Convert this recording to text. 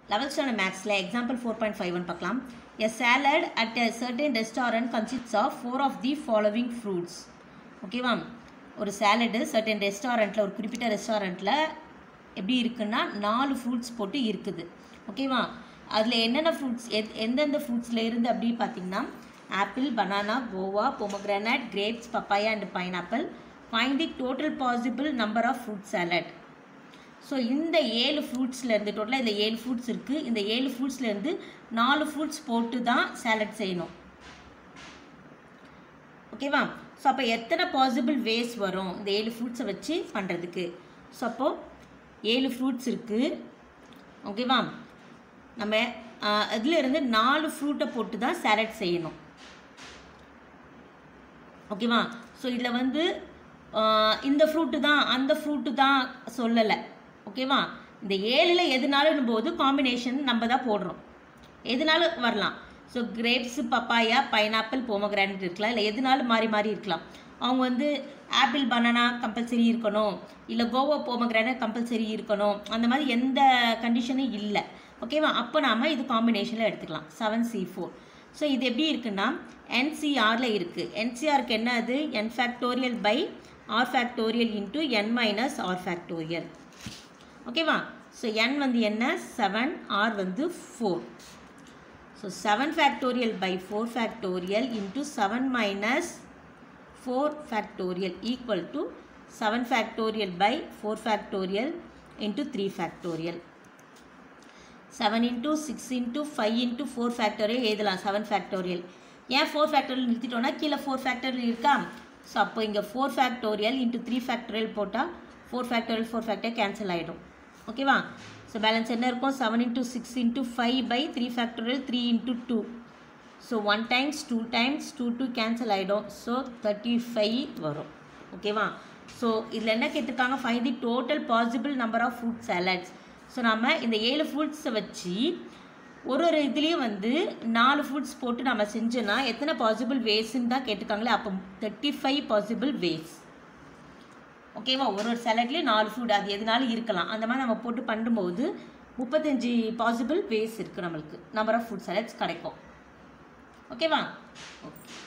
eleventh standard மேக்ஸில் example four point five one பார்க்கலாம் a salad at a certain restaurant consists of four of the following fruits ஓகேவா ஒரு salad certain ரெஸ்டாரண்ட்டில் ஒரு குறிப்பிட்ட ரெஸ்டாரண்ட்டில் எப்படி இருக்குன்னா நாலு ஃப்ரூட்ஸ் போட்டு இருக்குது ஓகேவா அதில் என்னென்ன ஃப்ரூட்ஸ் எத் எந்தெந்த ஃப்ரூட்ஸில் இருந்து அப்படி பார்த்தீங்கன்னா apple banana guava pomegranate grapes papaya and pineapple find the total possible number of fruit salad so இந்த ஏழு ஃப்ரூட்ஸ்லேருந்து டோட்டலாக இந்த ஏழு ஃப்ரூட்ஸ் இருக்குது இந்த ஏழு ஃப்ரூட்ஸ்லேருந்து நாலு ஃப்ரூட்ஸ் போட்டு தான் சாலட் செய்யணும் ஓகேவா ஸோ அப்போ எத்தனை பாசிபிள் வேஸ் வரும் இந்த ஏழு ஃப்ரூட்ஸை வச்சு பண்ணுறதுக்கு ஸோ அப்போது ஏழு ஃப்ரூட்ஸ் இருக்குது ஓகேவா நம்ம இதில் இருந்து நாலு ஃப்ரூட்டை போட்டு தான் சாலட் செய்யணும் ஓகேவா ஸோ இதில் வந்து ஆஹ், இந்த ஃப்ரூட்டு தான் அந்த ஃப்ரூட்டு தான் சொல்லலை ஓகேவா இந்த ஏழில் எதுனாலும் போது காம்பினேஷன் நம்ம தான் போடுறோம் எதுனாலும் வரலாம் so grapes papaya pineapple pomegranate இருக்கலாம் இல்லை எதுனாலும் மாறி மாறி இருக்கலாம் அவங்க வந்து ஆப்பிள் பனானா கம்பல்சரி இருக்கணும் இல்லை கோவா போமோகிரானட் கம்பல்சரி இருக்கணும் அந்த மாதிரி எந்த கண்டிஷனும் இல்லை ஓகேவா அப்போ நாம் இது காம்பினேஷனில் எடுத்துக்கலாம் செவன் சி ஃபோர் ஸோ இது எப்படி இருக்குன்னா என்சிஆரில் இருக்குது என்சிஆருக்கு என்ன அது n factorial by r factorial into n minus r factorial ஓகேவா ஸோ n வந்து என்ன செவன் ஆர் வந்து four so seven factorial by four factorial into seven minus four factorial equal to seven factorial by four factorial into three factorial seven into six into five into four factorial எழுதலாம் seven factorial ஏன் four factorial நிறுத்திட்டோம்னா கீழே four factorial இருக்கா so அப்போ இங்கே four factorial into three factorial போட்டால் four factorial four factor cancel ஆகிடும் ஓகேவா ஸோ பேலன்ஸ் என்ன இருக்கும் seven into six into five by three factorial three into two so one times two times two two cancel ஆகிடும் so thirty five வரும் ஓகேவா so இதில் என்ன கேட்டிருக்காங்க find the total possible number of fruit salads so நம்ம இந்த ஏழு ஃப்ரூட்ஸை வச்சு ஒரு ஒரு இதுலேயும் வந்து நாலு ஃப்ரூட்ஸ் போட்டு நம்ம செஞ்சோன்னா எத்தனை பாசிபிள் வேஸ்ன்னு தான் கேட்டிருக்காங்களே அப்போ தேர்ட்டி ஃபைவ் பாசிபிள் வேஸ் ஓகேவா ஒரு ஒரு சாலட்லேயும் நாலு ஃபுட் அது எதுனாலும் இருக்கலாம் அந்த மாதிரி நம்ம போட்டு பண்ணும்போது முப்பத்தஞ்சு பாசிபிள் வேஸ் இருக்குது நம்மளுக்கு நம்பர் ஆஃப் ஃபுட் சாலட்ஸ் கிடைக்கும் ஓகேவா ஓகே